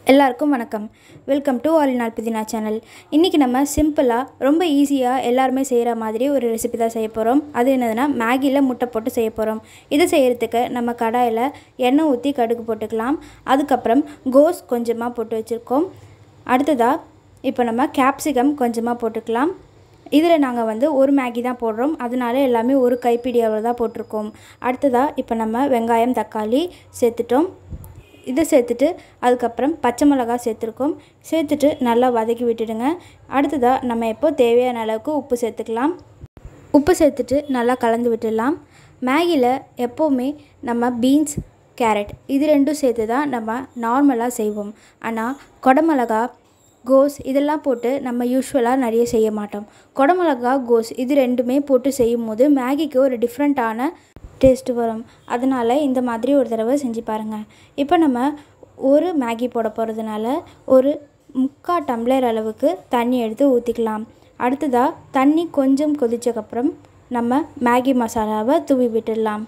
எல்லாருக்கும் வணக்கம் welcome to all நாள் புதினா சேனல் இன்றைக்கி நம்ம சிம்பிளாக ரொம்ப ஈஸியாக எல்லாருமே செய்கிற மாதிரி ஒரு ரெசிபி தான் செய்ய போகிறோம் அது என்னதுன்னா மேகியில் முட்டை போட்டு செய்ய போகிறோம் இது செய்கிறதுக்கு நம்ம கடாயில் எண்ணெய் ஊற்றி கடுகு போட்டுக்கலாம் அதுக்கப்புறம் கோஸ் கொஞ்சமாக போட்டு வச்சுருக்கோம் அடுத்ததாக இப்போ நம்ம கேப்சிகம் கொஞ்சமாக போட்டுக்கலாம் இதில் நாங்கள் வந்து ஒரு மேகி தான் போடுறோம் அதனால எல்லாமே ஒரு கைப்பிடி அளவு தான் போட்டிருக்கோம் அடுத்ததாக இப்போ நம்ம வெங்காயம் தக்காளி சேர்த்துட்டோம் இதை சேர்த்துட்டு அதுக்கப்புறம் பச்சை மிளகாய் சேர்த்துருக்கோம் சேர்த்துட்டு நல்லா வதக்கி விட்டுடுங்க அடுத்ததாக நம்ம எப்போ தேவையான அளவுக்கு உப்பு சேர்த்துக்கலாம் உப்பு சேர்த்துட்டு நல்லா கலந்து விட்டுடலாம் மேகியில் எப்போவுமே நம்ம பீன்ஸ் கேரட் இது ரெண்டும் சேர்த்து தான் நம்ம நார்மலாக செய்வோம் ஆனால் குடமிளகா கோஸ் இதெல்லாம் போட்டு நம்ம யூஸ்வலாக நிறைய செய்ய மாட்டோம் குடமிளகா கோஸ் இது ரெண்டுமே போட்டு செய்யும் போது மேகிக்கு ஒரு டிஃப்ரெண்ட்டான டேஸ்ட்டு வரும் அதனால் இந்த மாதிரி ஒரு தடவை செஞ்சு பாருங்கள் இப்போ நம்ம ஒரு மேகி போட போகிறதுனால ஒரு முக்கால் டம்ளர் அளவுக்கு தண்ணி எடுத்து ஊற்றிக்கலாம் அடுத்ததாக தண்ணி கொஞ்சம் கொதிச்சக்கப்புறம் நம்ம மேகி மசாலாவை தூவி விட்டுடலாம்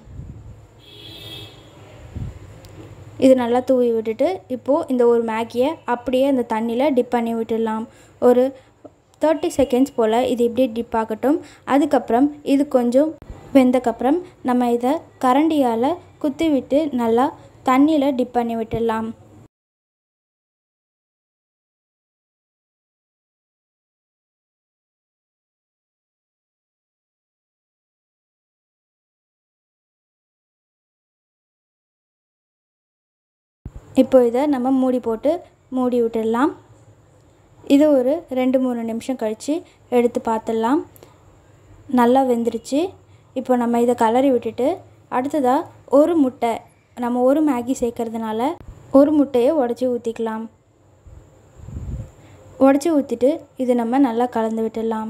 இது நல்லா தூவி விட்டுட்டு இப்போது இந்த ஒரு மேகியை அப்படியே அந்த தண்ணியில் டிப் பண்ணி விட்டுடலாம் ஒரு தேர்ட்டி செகண்ட்ஸ் போல் இது இப்படியே டிப் ஆகட்டும் அதுக்கப்புறம் இது கொஞ்சம் வெந்தக்கப்புறம் நம்ம இதை கரண்டியால் குத்தி விட்டு நல்லா தண்ணியில் டிப் பண்ணி விட்டுடலாம் இப்போ இதை நம்ம மூடி போட்டு மூடி விட்டுடலாம் இது ஒரு ரெண்டு மூணு நிமிஷம் கழித்து எடுத்து பார்த்துடலாம் நல்லா வெந்துருச்சு இப்போ நம்ம இதை கலரி விட்டுட்டு அடுத்ததாக ஒரு முட்டை நம்ம ஒரு மேகி சேர்க்கறதுனால ஒரு முட்டையை உடச்சி ஊற்றிக்கலாம் உடச்சி ஊற்றிட்டு இது நம்ம நல்லா கலந்து விட்டுடலாம்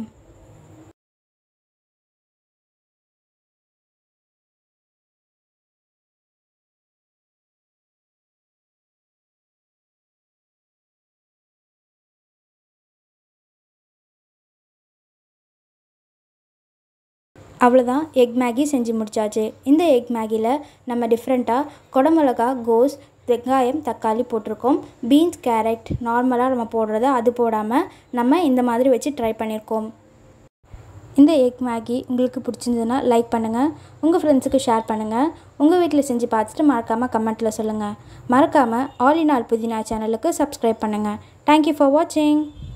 அவ்வளோதான் எக் மேகி செஞ்சு முடிச்சாச்சு இந்த எக் மேகியில் நம்ம டிஃப்ரெண்ட்டாக குடமிளகா கோஸ் வெங்காயம் தக்காளி போட்டிருக்கோம் பீன்ஸ் கேரட் நார்மலாக நம்ம போடுறது அது போடாமல் நம்ம இந்த மாதிரி வச்சு ட்ரை பண்ணியிருக்கோம் இந்த எக் மேகி உங்களுக்கு பிடிச்சிருந்ததுன்னா லைக் பண்ணுங்கள் உங்கள் ஃப்ரெண்ட்ஸுக்கு ஷேர் பண்ணுங்கள் உங்கள் வீட்டில் செஞ்சு பார்த்துட்டு மறக்காமல் கமெண்ட்டில் சொல்லுங்கள் மறக்காமல் ஆல் இன் ஆல் புதினா சேனலுக்கு சப்ஸ்கிரைப் பண்ணுங்கள் தேங்க்யூ ஃபார் வாட்சிங்